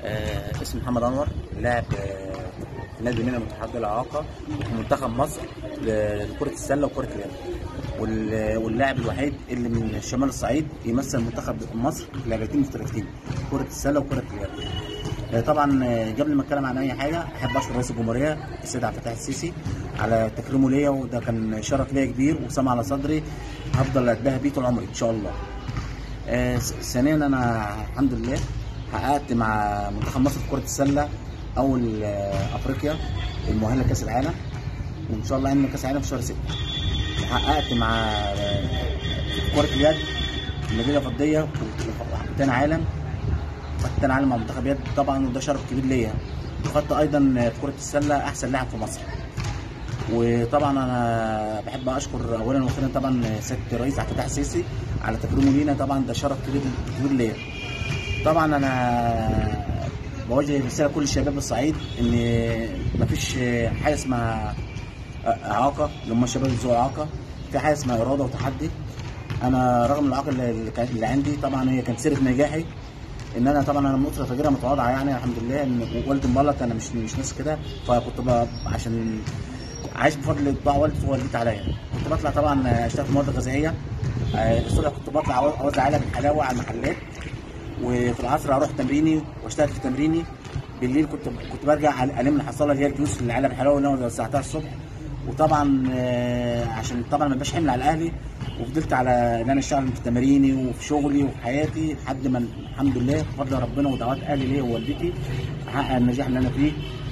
آه اسمي محمد انور لاعب آه في نادي منى متحدي الاعاقه وفي منتخب مصر ل- لكره السله وكره اليد وال- واللاعب الوحيد اللي من شمال الصعيد يمثل منتخب مصر في لعبتين مختلفتين كره السله وكره اليد آه، طبعا آه، قبل ما اتكلم عن اي حاجه احب اشكر رئيس الجمهوريه السيد عبد الفتاح السيسي على تكريمه ليا وده كان شرف ليا كبير وسام على صدري هفضل اتباهى بيه طول عمري ان شاء الله آه، س- ثانيا انا الحمد لله حققت مع منتخب مصر في كره السله اول آه، افريقيا المؤهله لكاس العالم وان شاء الله عندنا كاس العالم في شهر 6 وحققت مع آه، في كره اليد ميداليه فضيه وحققت تاني عالم خدت تاني عالم مع منتخب يد طبعا وده شرف كبير ليا وخدت ايضا في كره السله احسن لاعب في مصر وطبعا انا بحب اشكر اولا واخيرا طبعا سياده الرئيس عبد الفتاح السيسي على تكريمه لينا طبعا ده شرف كبير كبير ليا طبعا انا بوجه رساله لكل الشباب الصعيد ان مفيش حاجه اسمها اعاقه اللي هم الشباب ذو اعاقه في حاجه اسمها اراده وتحدي انا رغم الاعاقه اللي اللي كانت اللي عندي طبعا هي كانت سيره نجاحي ان انا طبعا انا من اسره فقيره متواضعه يعني الحمد لله ان والدي مبلط انا مش مش ناس كده فكنت ب- عشان عايش بفضل دعاء والدي ووالدتي عليا كنت بطلع طبعا اشتغل في مواد غذائيه آه، الصبح كنت بطلع اوزع علب الحلاوه على المحلات وفي العصر اروح تمريني واشتغل في تمريني بالليل كنت كنت برجع الم الحصاله اللي هي الفلوس اللي علب الحلاوه اللي انا وزعتها الصبح وطبعا آه، عشان طبعا ما يبقاش حمل على اهلي وفضلت على ان انا اشتغل في تماريني وفي شغلي وفي حياتي لحد ما الحمد لله بفضل ربنا ودعوات اهلي ليا ووالدتي احقق النجاح اللي انا فيه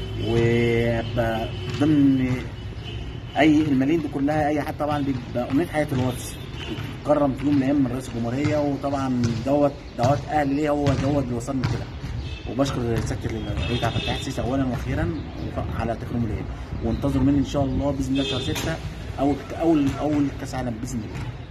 وابقى ضمن اي الملايين دي كلها اي حد طبعا بيبقى امنيه حياه الواتس كرم في يوم من الايام من رئيس الجمهوريه وطبعا دوت دعوات اهلي ليا هو دوت اللي وصلني كده وبشكر سياده الرئيس عبد الفتاح السيسي اولا واخيرا على تكريمه ليا وانتظروا مني ان شاء الله باذن الله شهر 6 اول اول اول كاس عالم باذن الله